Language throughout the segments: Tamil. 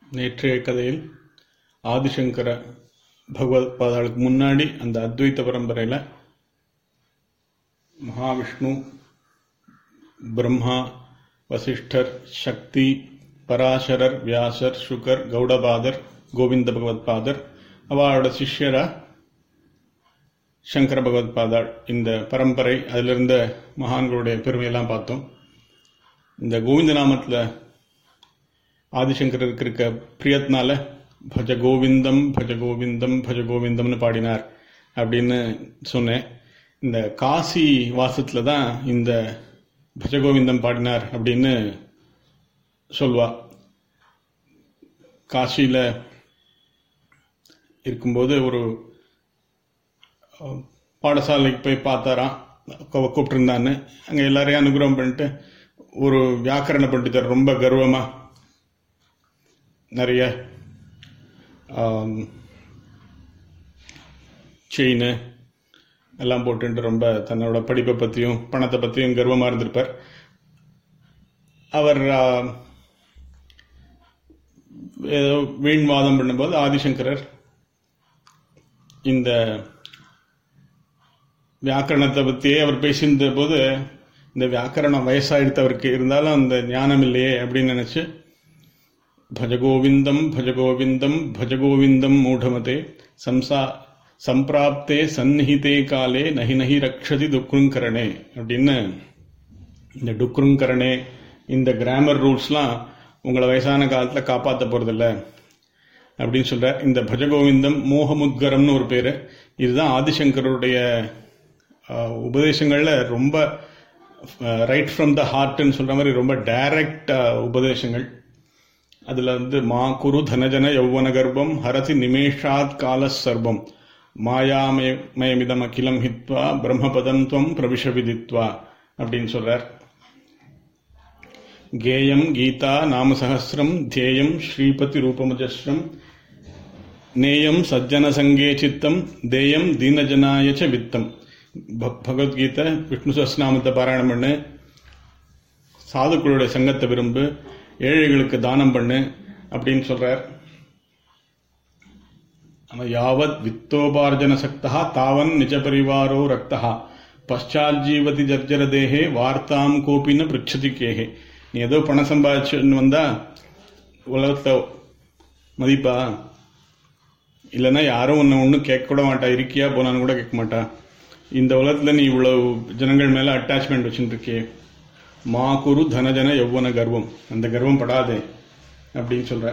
நேற்றைய கதையில் ஆதிசங்கர பகவத் பாதாளுக்கு முன்னாடி அந்த அத்வைத பரம்பரையில் மகாவிஷ்ணு பிரம்மா வசிஷ்டர் சக்தி பராசரர் வியாசர் சுகர் கௌடபாதர் கோவிந்த பகவத் பாதர் அவளோட சிஷ்யரா சங்கர பகவத் பாதாள் இந்த பரம்பரை அதில் இருந்த மகான்களுடைய பெருமையெல்லாம் பார்த்தோம் இந்த கோவிந்த நாமத்தில் ஆதிசங்கருக்கு இருக்க பிரியத்தினால பஜ கோவிந்தம் பஜ கோவிந்தம் பஜ கோவிந்தம்னு பாடினார் அப்படின்னு சொன்னேன் இந்த காசி வாசத்தில் தான் இந்த பஜகோவிந்தம் பாடினார் அப்படின்னு சொல்வா காசியில் இருக்கும்போது ஒரு பாடசாலைக்கு போய் பார்த்தாராம் கூப்பிட்டுருந்தான்னு அங்கே எல்லாரையும் அனுகிரகம் பண்ணிட்டு ஒரு வியாக்கரண பண்டிதர் ரொம்ப கர்வமாக நிறைய செயின் எல்லாம் போட்டுட்டு ரொம்ப தன்னோட படிப்பை பற்றியும் பணத்தை பற்றியும் கர்வமாக இருந்திருப்பார் அவர் ஏதோ வீண்வாதம் பண்ணும்போது ஆதிசங்கரர் இந்த வியாக்கரணத்தை பற்றியே அவர் பேசியிருந்த போது இந்த வியாக்கரணம் வயசாயிடுத்தவருக்கு இருந்தாலும் அந்த ஞானம் இல்லையே அப்படின்னு நினச்சி பஜகோவிந்தம் பஜகோவிந்தம் பஜகோவிந்தம் மூடமதே சம்சா சம்பிராப்தே சந்நிஹிதே காலே நகி நகி ரக்ஷதி துக்ருங்கரணே அப்படின்னு இந்த டுக்ருங்கரணே இந்த கிராமர் ரூல்ஸ்லாம் உங்களை வயசான காலத்தில் காப்பாற்ற போகிறதில்ல அப்படின்னு சொல்கிறார் இந்த பஜகோவிந்தம் மோகமுத்கரம்னு ஒரு பேர் இதுதான் ஆதிசங்கருடைய உபதேசங்களில் ரொம்ப ரைட் ஃப்ரம் த ஹார்ட்னு சொல்கிற மாதிரி ரொம்ப டைரக்ட் உபதேசங்கள் அதில் வந்து மா குரு தனஜன யௌவன கர்ப்பம் ஹரதி நிமேஷாத் கால சர்வம் மாயாமயமிதம் அகிலம் ஹித்வா பிரம்மபதம் துவம் பிரவிஷ விதித்வா அப்படின்னு சொல்றார் கேயம் கீதா நாமசகசிரம் தியேயம் ஸ்ரீபதி ரூபமஜஸ்ரம் நேயம் சஜ்ஜன சங்கே சித்தம் தேயம் தீனஜனாயச்ச வித்தம் பகவத்கீதை விஷ்ணு சஸ்நாமத்தை பாராயணம் பண்ணு சாதுக்களுடைய சங்கத்தை விரும்பு ஏழைகளுக்கு தானம் பண்ணு அப்படின்னு சொல்றார் யாவத் வித்தோபார்ஜன சக்தா தாவன் நிஜ பரிவாரோ ரக்தா பஷாத் ஜீவதி ஜர்ஜர தேகே வார்த்தாம் கோபின பிரிச்சதி கேகே நீ ஏதோ பணம் சம்பாதிச்சுன்னு வந்தா உலகத்தை மதிப்பா இல்லைன்னா யாரும் உன்னை ஒன்றும் கேட்க கூட மாட்டா இருக்கியா போனான்னு கூட கேட்க மாட்டா இந்த உலகத்தில் நீ இவ்வளவு ஜனங்கள் மேலே அட்டாச்மெண்ட் வச்சுட்டு இருக்கியே மா குரு தனஜன எவ்வன கர்வம் அந்த கர்வம் படாதே அப்படின்னு சொல்ற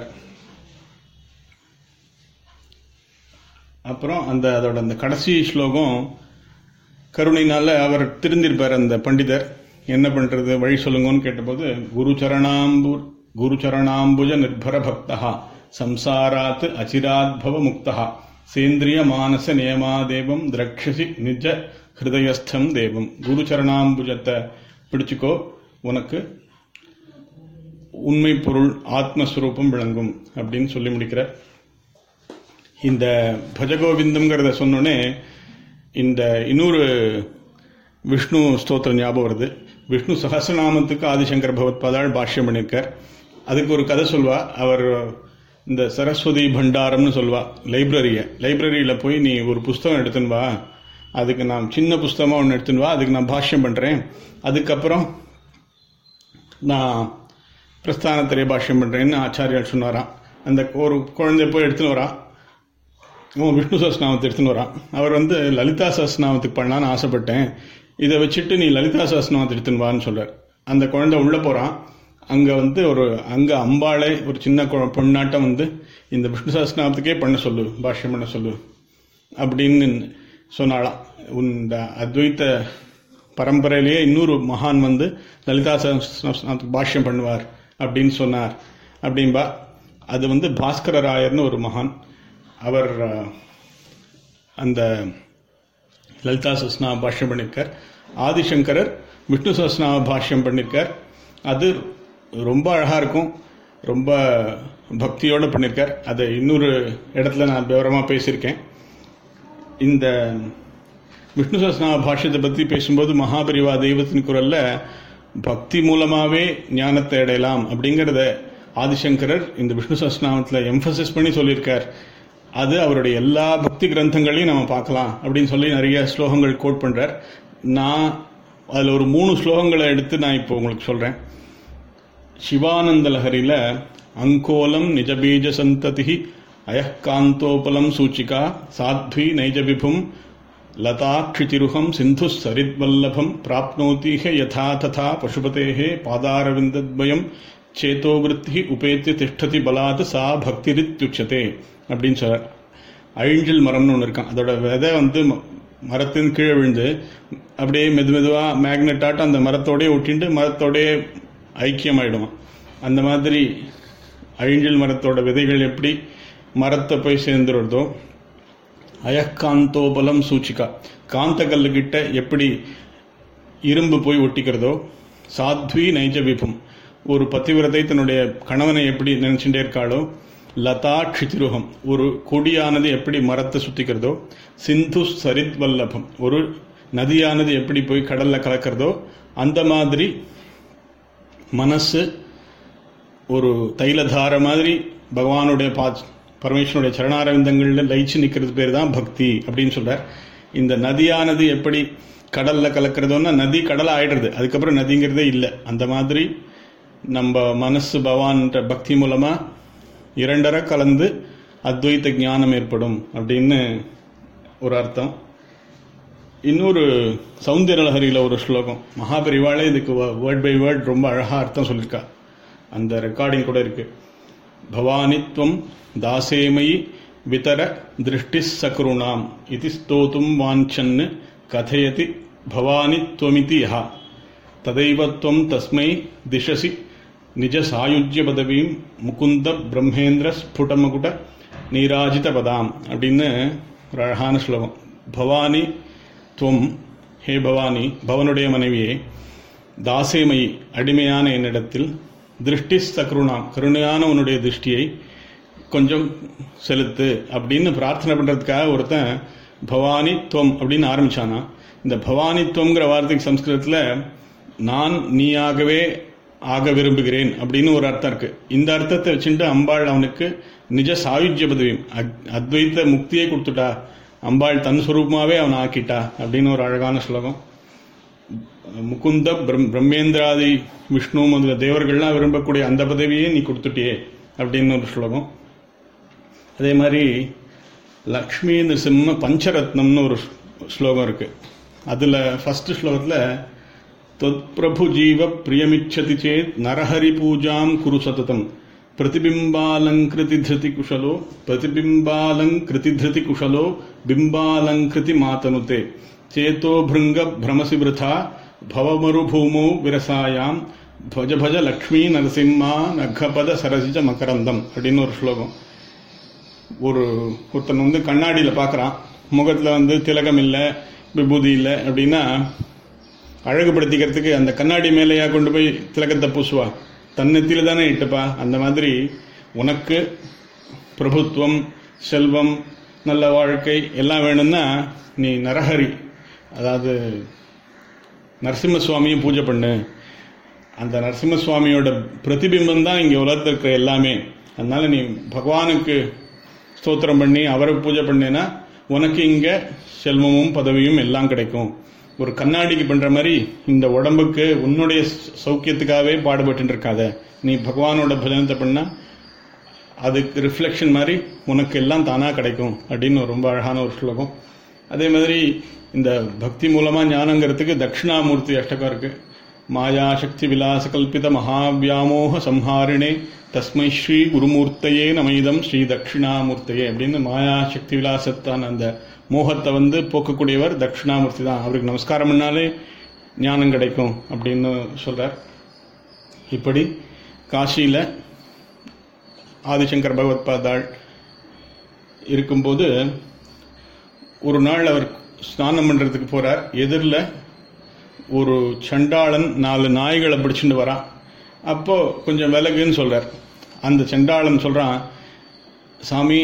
அப்புறம் அந்த அதோட அந்த கடைசி ஸ்லோகம் கருணைனால அவர் திருந்திருப்பார் அந்த பண்டிதர் என்ன பண்றது வழி சொல்லுங்கன்னு கேட்டபோது குரு சரணாம்பு குரு சரணாம்புஜ நிர்பர பக்தா சம்சாராத் அச்சிராத்பவ முக்தா சேந்திரிய மானச நியமாதேவம் திரக்ஷசி நிஜ ஹிருதயஸ்தம் தேவம் குரு சரணாம்புஜத்தை பிடிச்சுக்கோ உனக்கு உண்மை பொருள் ஆத்மஸ்வரூபம் விளங்கும் அப்படின்னு சொல்லி முடிக்கிற இந்த பஜகோவிந்தம்ங்கிறத சொன்னோடனே இந்த இன்னொரு விஷ்ணு ஸ்தோத்திரம் ஞாபகம் வருது விஷ்ணு சகசிரநாமத்துக்கு ஆதிசங்கர் பகவத் பாதாள் பாஷ்யம் பண்ணியிருக்கார் அதுக்கு ஒரு கதை சொல்வா அவர் இந்த சரஸ்வதி பண்டாரம்னு சொல்வா லைப்ரரியை லைப்ரரியில் போய் நீ ஒரு புஸ்தகம் எடுத்துன்னு வா அதுக்கு நான் சின்ன புஸ்தகமாக ஒன்று எடுத்துன்னு வா அதுக்கு நான் பாஷ்யம் பண்ணுறேன் அதுக்கப்புறம் நான் பிரஸ்தானத்திலே பாஷ்யம் பண்ணுறேன்னு ஆச்சாரியால் சொன்னாராம் அந்த ஒரு குழந்தை போய் எடுத்துன்னு வரான் அவன் விஷ்ணு சஸ்நாமத்தை எடுத்துன்னு வரான் அவர் வந்து லலிதா சஸ்நாமத்துக்கு பண்ணலான்னு ஆசைப்பட்டேன் இதை வச்சுட்டு நீ லலிதா சஸ்நாமத்தை எடுத்துன்னு வான்னு சொல்கிறார் அந்த குழந்தை உள்ளே போகிறான் அங்கே வந்து ஒரு அங்கே அம்பாளை ஒரு சின்ன பொண்ணாட்டம் வந்து இந்த விஷ்ணு சஸ்நாமத்துக்கே பண்ண சொல்லு பாஷ்யம் பண்ண சொல்லு அப்படின்னு சொன்னாலாம் இந்த அத்வைத்த பரம்பரையிலேயே இன்னொரு மகான் வந்து லலிதா சஹஸ்ரநாமத்துக்கு பாஷ்யம் பண்ணுவார் அப்படின்னு சொன்னார் அப்படின்பா அது வந்து பாஸ்கர ராயர்னு ஒரு மகான் அவர் அந்த லலிதா சஸ்னா பாஷ்யம் பண்ணியிருக்கார் ஆதிசங்கரர் விஷ்ணு சஸ்னா பாஷ்யம் பண்ணியிருக்கார் அது ரொம்ப அழகாக இருக்கும் ரொம்ப பக்தியோடு பண்ணியிருக்கார் அதை இன்னொரு இடத்துல நான் விவரமாக பேசியிருக்கேன் இந்த விஷ்ணு சஸ்நாம பாஷ்யத்தை பற்றி பேசும்போது மகாபரிவா தெய்வத்தின் குரல்ல பக்தி மூலமாகவே ஞானத்தை அடையலாம் அப்படிங்கிறத ஆதிசங்கரர் இந்த விஷ்ணு சஸ்நாமத்தில் எம்பசிஸ் பண்ணி சொல்லியிருக்கார் அது அவருடைய எல்லா பக்தி கிரந்தங்களையும் நம்ம பார்க்கலாம் அப்படின்னு சொல்லி நிறைய ஸ்லோகங்கள் கோட் பண்றார் நான் அதில் ஒரு மூணு ஸ்லோகங்களை எடுத்து நான் இப்போ உங்களுக்கு சொல்றேன் சிவானந்த லஹரியில அங்கோலம் நிஜபீஜ சந்ததி அயக்காந்தோபலம் சூச்சிகா சாத்வி நைஜ விபும் லதாட்சிதிருகம் சிந்து சரித்வல்லபம் பிராப்னோதிஹ யதா ததா பசுபதேஹே பாதாரவிந்தத்வயம் சேதோவிருத்தி உபேத்தி திஷ்டதி பலாத் சா பக்திரித்யுச்சதே அப்படின்னு சொல்றார் அழிஞ்சில் மரம்னு ஒன்று இருக்கான் அதோட விதை வந்து ம- மரத்தின் கீழே விழுந்து அப்படியே மெது மெதுவாக மேக்னெட்டாட்டம் அந்த மரத்தோடயே ஒட்டிட்டு மரத்தோடயே ஐக்கியமாயிடுமா அந்த மாதிரி அழிஞ்சில் மரத்தோட விதைகள் எப்படி மரத்தை போய் சேர்ந்துருதோ அயக்காந்தோபலம் சூச்சிகா காந்த கல்லுகிட்ட எப்படி இரும்பு போய் ஒட்டிக்கிறதோ சாத்வி நைஜ விபும் ஒரு பத்திவிரதை தன்னுடைய கணவனை எப்படி நினைச்சுட்டே இருக்காளோ லதா க்ஷிதிருகம் ஒரு கொடியானது எப்படி மரத்தை சுத்திக்கிறதோ சிந்து சரித் வல்லபம் ஒரு நதியானது எப்படி போய் கடல்ல கலக்கிறதோ அந்த மாதிரி மனசு ஒரு தைலதார மாதிரி பகவானுடைய பா பரமேஸ்வருடைய சரணாரவிந்தங்கள்ல லயிச்சு நிக்கிறது பேர் தான் பக்தி அப்படின்னு சொல்றார் இந்த நதியானது எப்படி கடல்ல கலக்கிறதோன்னா நதி கடல் ஆயிடுறது அதுக்கப்புறம் நதிங்கிறதே இல்லை அந்த மாதிரி நம்ம மனசு பகவான்ற பக்தி மூலமா இரண்டரை கலந்து அத்வைத ஞானம் ஏற்படும் அப்படின்னு ஒரு அர்த்தம் இன்னொரு சௌந்தரலஹரியில ஒரு ஸ்லோகம் மகாபரிவாளே இதுக்கு வேர்ட் பை வேர்ட் ரொம்ப அழகா அர்த்தம் சொல்லியிருக்கா அந்த ரெக்கார்டிங் கூட இருக்கு பவானித்வம் தாசேமயி விதர திருஷ்டி சக்ருணாம் இது ஸ்தோத்தும் வாஞ்சன்னு கதயதி பவானித்வமிதி யஹா ததைவத்வம் தஸ்மை திசசி நிஜ சாயுஜ்ய பதவீம் முகுந்த பிரம்மேந்திர ஸ்புடமகுட நீராஜித பதாம் அப்படின்னு ஒரு அழகான ஸ்லோகம் பவானி துவம் ஹே பவானி பவனுடைய மனைவியே தாசேமயி அடிமையான என்னிடத்தில் திருஷ்டி சக்ருணாம் கருணையான உன்னுடைய திருஷ்டியை கொஞ்சம் செலுத்து அப்படின்னு பிரார்த்தனை பண்றதுக்காக ஒருத்தன் பவானி துவம் அப்படின்னு ஆரம்பிச்சானா இந்த பவானி துவங்கிற வார்த்தைக்கு சம்ஸ்கிருதத்துல நான் நீயாகவே ஆக விரும்புகிறேன் அப்படின்னு ஒரு அர்த்தம் இருக்கு இந்த அர்த்தத்தை வச்சுட்டு அம்பாள் அவனுக்கு நிஜ சாயுஜ்ய பதவியும் அத்- அத்வைத முக்தியை கொடுத்துட்டா அம்பாள் தன் சுரூபமாவே அவனை ஆக்கிட்டா அப்படின்னு ஒரு அழகான ஸ்லோகம் முகுந்த பிரம்- பிரம்மேந்திராதி விஷ்ணு முதல தேவர்கள்லாம் விரும்பக்கூடிய அந்த பதவியே நீ கொடுத்துட்டியே அப்படின்னு ஒரு ஸ்லோகம் அதே மாதிரி லக்ஷ்மி நிருசிம்ம பஞ்சரத்னம்னு ஒரு ஸ்லோகம் இருக்கு அதுல ஃபர்ஸ்ட் ஸ்லோகத்துல தொத்பிரபு ஜீவ பிரியமிச்சதி சேத் நரஹரி பூஜாம் குரு சததம் பிரதிபிம்பாலங்கிருதி திருதி குஷலோ பிரதிபிம்பாலங்கிருதி திருதி குஷலோ பிம்பாலங்கிருதி மாதனுதே சேத்தோ பிருங்க பிரமசி விருதா பவமருபூமோ விரசாயாம் பஜ பஜ லக்ஷ்மி நரசிம்மா நகபத சரசிஜ மகரந்தம் அப்படின்னு ஒரு ஸ்லோகம் ஒரு ஒருத்தன் வந்து கண்ணாடியில பார்க்கறான் முகத்துல வந்து திலகம் இல்லை விபூதி இல்லை அப்படின்னா அழகுபடுத்திக்கிறதுக்கு அந்த கண்ணாடி மேலேயா கொண்டு போய் திலகத்தை பூசுவா தன்னெத்தில தானே இட்டுப்பா அந்த மாதிரி உனக்கு பிரபுத்துவம் செல்வம் நல்ல வாழ்க்கை எல்லாம் வேணும்னா நீ நரஹரி அதாவது நரசிம்ம சுவாமியை பூஜை பண்ணு அந்த நரசிம்ம சுவாமியோட பிரதிபிம்பம் தான் இங்கே உலகத்தில் இருக்கிற எல்லாமே அதனால நீ பகவானுக்கு ஸ்தோத்திரம் பண்ணி அவரை பூஜை பண்ணினா உனக்கு இங்க செல்வமும் பதவியும் எல்லாம் கிடைக்கும் ஒரு கண்ணாடிக்கு பண்ற மாதிரி இந்த உடம்புக்கு உன்னுடைய சௌக்கியத்துக்காகவே பாடுபட்டு இருக்காத நீ பகவானோட பஜனத்தை பண்ணா அதுக்கு ரிஃப்ளெக்ஷன் மாதிரி உனக்கு எல்லாம் தானா கிடைக்கும் அப்படின்னு ஒரு ரொம்ப அழகான ஒரு ஸ்லோகம் அதே மாதிரி இந்த பக்தி மூலமா ஞானங்கிறதுக்கு தட்சிணாமூர்த்தி அஷ்டகம் இருக்கு மாயா சக்தி விலாச கல்பித மகாவியாமோக சம்ஹாரிணே தஸ்மை ஸ்ரீ குருமூர்த்தையே நமயிதம் ஸ்ரீ தட்சிணாமூர்த்தையே அப்படின்னு மாயா சக்தி விலாசத்தான அந்த மோகத்தை வந்து போக்கக்கூடியவர் தட்சிணாமூர்த்தி தான் அவருக்கு நமஸ்காரம் பண்ணாலே ஞானம் கிடைக்கும் அப்படின்னு சொல்றார் இப்படி காசியில ஆதிசங்கர் பகவத் பாதாள் இருக்கும்போது ஒரு நாள் அவர் ஸ்நானம் பண்றதுக்கு போறார் எதிரில் ஒரு சண்டாளன் நாலு நாய்களை பிடிச்சிட்டு வரான் அப்போ கொஞ்சம் விலகுன்னு சொல்றார் அந்த சண்டாளன் சொல்றான் சாமி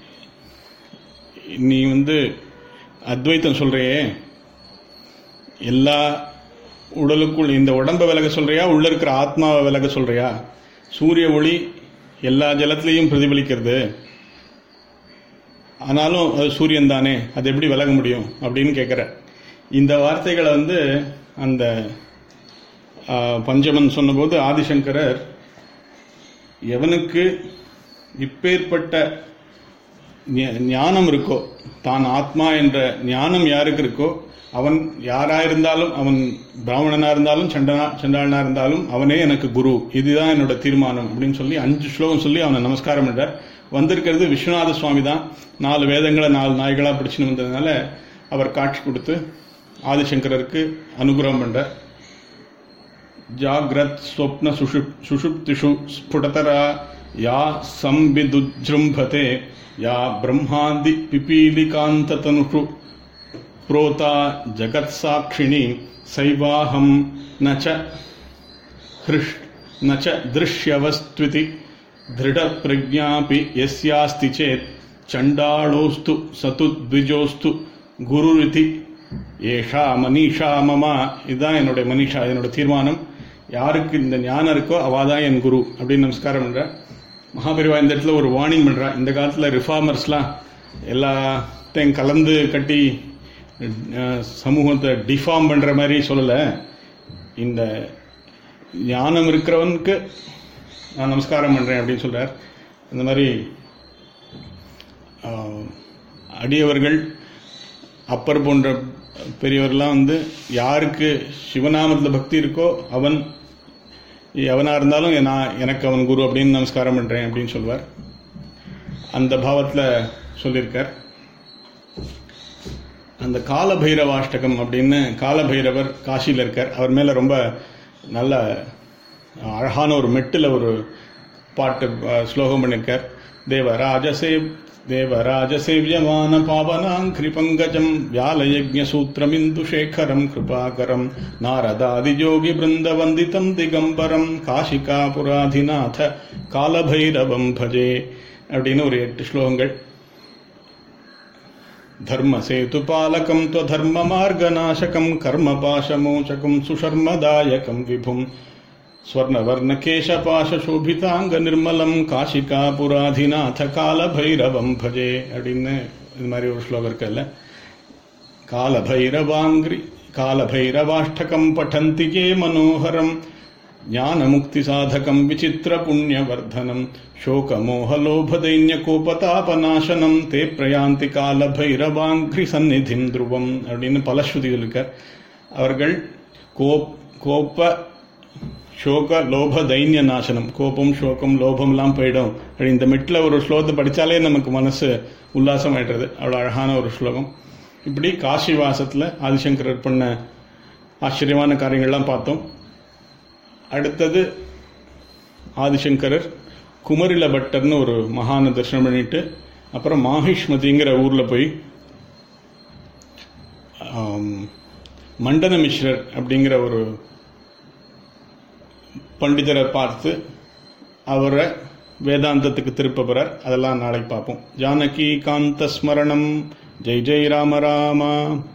நீ வந்து அத்வைத்தம் சொல்றியே எல்லா உடலுக்குள் இந்த உடம்பை விலக சொல்றியா உள்ள இருக்கிற ஆத்மாவை விலக சொல்றியா சூரிய ஒளி எல்லா ஜலத்திலையும் பிரதிபலிக்கிறது ஆனாலும் அது சூரியன் தானே அது எப்படி விலக முடியும் அப்படின்னு கேட்குற இந்த வார்த்தைகளை வந்து அந்த ஆ, பஞ்சமன் சொன்னபோது ஆதிசங்கரர் எவனுக்கு இப்பேற்பட்ட ஞ- ஞானம் இருக்கோ தான் ஆத்மா என்ற ஞானம் யாருக்கு இருக்கோ அவன் யாரா இருந்தாலும் அவன் பிராமணனா இருந்தாலும் சண்டனா சண்டாளனா இருந்தாலும் அவனே எனக்கு குரு இதுதான் என்னோட தீர்மானம் அப்படின்னு சொல்லி அஞ்சு ஸ்லோகம் சொல்லி அவனை நமஸ்காரம் பண்றார் வந்திருக்கிறது விஸ்வநாத சுவாமி தான் நாலு வேதங்களை நாலு நாய்களா பிடிச்சுன்னு வந்ததுனால அவர் காட்சி கொடுத்து ஆதிசங்கரருக்கு அனுகிரகம் பண்றார் जाग्रत् स्वप्न सुषुप् सुषुप्तिषु स्फुटतरा या संविदुजृम्भते या ब्रह्मादि पिपीलिकान्ततनुषु प्रोता जगत्साक्षिणी सैवाहं न च हृष् न च दृश्यवस्त्विति दृढप्रज्ञापि यस्यास्ति चेत् चण्डाळोऽस्तु स तु द्विजोऽस्तु குருரிதி ஏஷா மனிஷா மமா இதுதான் என்னுடைய மனிஷா என்னோட தீர்மானம் யாருக்கு இந்த ஞானம் இருக்கோ அவாதான் என் குரு அப்படின்னு நமஸ்காரம் பண்ற மகாபெரிவா இந்த இடத்துல ஒரு வார்னிங் பண்றா இந்த காலத்துல ரிஃபார்மர்ஸ்லாம் எல்லாத்தையும் கலந்து கட்டி அஹ், சமூகத்தை டிஃபார்ம் பண்ற மாதிரி சொல்லல இந்த ஞானம் இருக்கிறவனுக்கு நான் நமஸ்காரம் பண்றேன் அப்படின்னு சொல்றார் இந்த மாதிரி ஆஹ், அடியவர்கள் அப்பர் போன்ற பெரியவர்லாம் வந்து யாருக்கு சிவநாமத்தில் பக்தி இருக்கோ அவன் எவனா இருந்தாலும் நான் எனக்கு அவன் குரு அப்படின்னு நமஸ்காரம் பண்றேன் அப்படின்னு சொல்வார் அந்த பாவத்தில் சொல்லியிருக்கார் அந்த காலபைரவாஷ்டகம் அப்படின்னு காலபைரவர் காசியில் இருக்கார் அவர் மேலே ரொம்ப நல்ல அழகான ஒரு மெட்டில் ஒரு பாட்டு அஹ், ஸ்லோகம் பண்ணியிருக்கார் தேவராஜசேவ் தேவராஜசேவியமான பாவனாங்கிரி பங்கஜம் வியாலயஜ்ஞசூத்திரமிந்துஷேகரம் கிருபாகரம் நாரதாதியோகி பிருந்த வந்திதம் திகம்பரம் காஷிகாபுராதிநாத காலபைரவம் பஜே அப்படின்னு ஒரு எட்டு ஸ்லோகங்கள் धर्मसेतुपालकं त्वधर्ममार्गनाशकं कर्मपाशमोचकं सुशर्मदायकं विभुं ஸ்வர்ணவர்ணகேசபாசோபிதாங்க காசிகாபுராதிநாத காலபைரவம் பஜே அப்படின்னு இது மாதிரி ஒரு ஸ்லோகம் இருக்குல்ல காலபைரவாங்கிரி காலபைரவாஷ்டகம் பட்டந்தி கே மனோகரம் ஞானமுக்திசாதகம் விசித்திரபுண்ணியவர்தனம் சோகமோகலோபதைன்யகோபதாபநாசனம் தே பிரயாந்தி காலபைரவாங்கிரி சந்நிதிம் துருவம் அப்படின்னு பலஸ்ருதிகள் இருக்கார் அவர்கள் கோப் கோப்ப சோக லோப தைன்ய நாசனம் கோபம் சோகம் லோபம்லாம் போயிடும் அப்படி இந்த மெட்டில் ஒரு ஸ்லோகத்தை படித்தாலே நமக்கு மனசு உல்லாசம் ஆயிடுறது அவ்வளோ அழகான ஒரு ஸ்லோகம் இப்படி காசிவாசத்தில் ஆதிசங்கரர் பண்ண ஆச்சரியமான காரியங்கள்லாம் பார்த்தோம் அடுத்தது ஆதிசங்கரர் குமரில பட்டர்னு ஒரு மகான தரிசனம் பண்ணிட்டு அப்புறம் மாஹிஷ்மதிங்கிற ஊரில் போய் ஆம், மண்டன மிஸ்ரர் அப்படிங்கிற ஒரு பண்டிதரை பார்த்து அவரை வேதாந்தத்துக்கு திருப்ப போறார் அதெல்லாம் நாளைக்கு பார்ப்போம் ஜானகி காந்த ஸ்மரணம் ஜெய் ஜெய் ராம ராமா